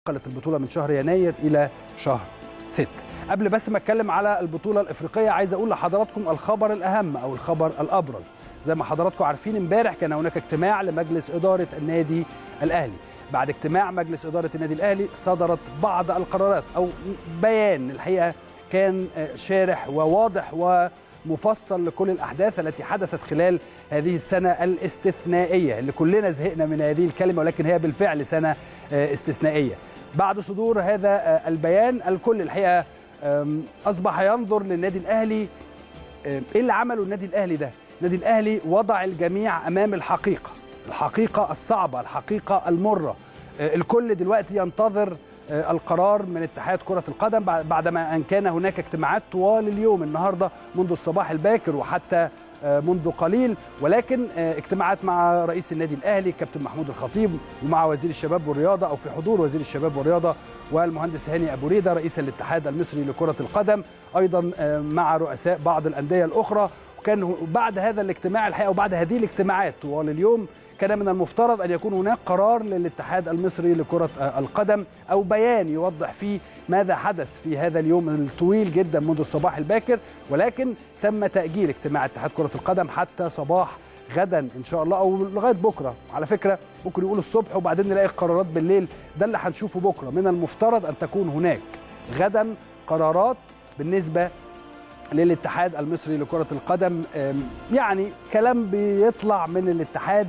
انتقلت البطوله من شهر يناير الى شهر 6 قبل بس ما اتكلم على البطوله الافريقيه عايز اقول لحضراتكم الخبر الاهم او الخبر الابرز زي ما حضراتكم عارفين امبارح كان هناك اجتماع لمجلس اداره النادي الاهلي بعد اجتماع مجلس اداره النادي الاهلي صدرت بعض القرارات او بيان الحقيقه كان شارح وواضح ومفصل لكل الاحداث التي حدثت خلال هذه السنه الاستثنائيه اللي كلنا زهقنا من هذه الكلمه ولكن هي بالفعل سنه استثنائيه بعد صدور هذا البيان الكل الحقيقه اصبح ينظر للنادي الاهلي ايه اللي عمله النادي الاهلي ده النادي الاهلي وضع الجميع امام الحقيقه الحقيقه الصعبه الحقيقه المره الكل دلوقتي ينتظر القرار من اتحاد كره القدم بعدما ان كان هناك اجتماعات طوال اليوم النهارده منذ الصباح الباكر وحتى منذ قليل ولكن اجتماعات مع رئيس النادي الاهلي كابتن محمود الخطيب ومع وزير الشباب والرياضه او في حضور وزير الشباب والرياضه والمهندس هاني ابو ريده رئيس الاتحاد المصري لكره القدم ايضا مع رؤساء بعض الانديه الاخرى وكان بعد هذا الاجتماع الحقيقه وبعد هذه الاجتماعات طوال اليوم كان من المفترض ان يكون هناك قرار للاتحاد المصري لكره القدم او بيان يوضح فيه ماذا حدث في هذا اليوم الطويل جدا منذ الصباح الباكر ولكن تم تاجيل اجتماع اتحاد كره القدم حتى صباح غدا ان شاء الله او لغايه بكره على فكره ممكن يقولوا الصبح وبعدين نلاقي القرارات بالليل ده اللي هنشوفه بكره من المفترض ان تكون هناك غدا قرارات بالنسبه للاتحاد المصري لكره القدم يعني كلام بيطلع من الاتحاد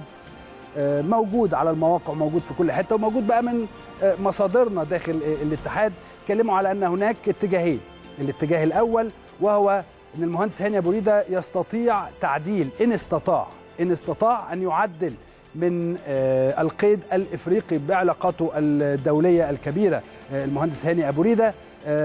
موجود على المواقع موجود في كل حته وموجود بقى من مصادرنا داخل الاتحاد اتكلموا على ان هناك اتجاهين الاتجاه الاول وهو ان المهندس هاني ابو ريده يستطيع تعديل ان استطاع ان استطاع ان يعدل من القيد الافريقي بعلاقاته الدوليه الكبيره المهندس هاني ابو ريده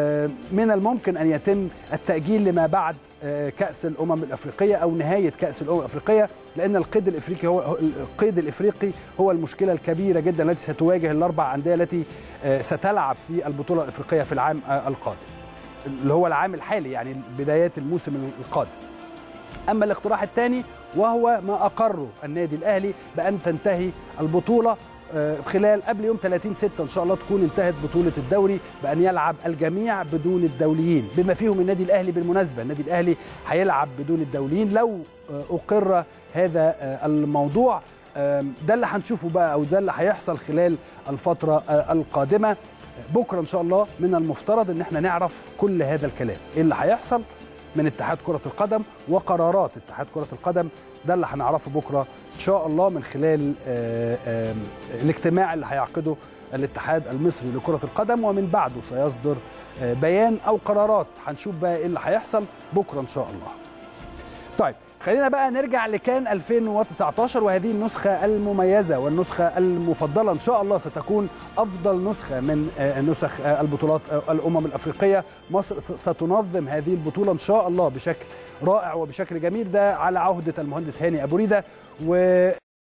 من الممكن ان يتم التاجيل لما بعد كاس الامم الافريقيه او نهايه كاس الامم الافريقيه لان القيد الافريقي هو القيد الافريقي هو المشكله الكبيره جدا التي ستواجه الاربع انديه التي ستلعب في البطوله الافريقيه في العام القادم اللي هو العام الحالي يعني بدايات الموسم القادم اما الاقتراح الثاني وهو ما اقره النادي الاهلي بان تنتهي البطوله خلال قبل يوم 30 6 ان شاء الله تكون انتهت بطوله الدوري بان يلعب الجميع بدون الدوليين بما فيهم النادي الاهلي بالمناسبه النادي الاهلي هيلعب بدون الدوليين لو اقر هذا الموضوع ده اللي هنشوفه بقى او ده اللي هيحصل خلال الفتره القادمه بكره ان شاء الله من المفترض ان احنا نعرف كل هذا الكلام ايه اللي هيحصل من اتحاد كره القدم وقرارات اتحاد كره القدم ده اللي هنعرفه بكره ان شاء الله من خلال آآ آآ الاجتماع اللي هيعقده الاتحاد المصري لكره القدم ومن بعده سيصدر بيان او قرارات هنشوف بقى ايه اللي هيحصل بكره ان شاء الله. طيب خلينا بقى نرجع لكان 2019 وهذه النسخة المميزة والنسخة المفضلة إن شاء الله ستكون أفضل نسخة من نسخ البطولات الأمم الأفريقية مصر ستنظم هذه البطولة إن شاء الله بشكل رائع وبشكل جميل ده على عهدة المهندس هاني أبو ريدة و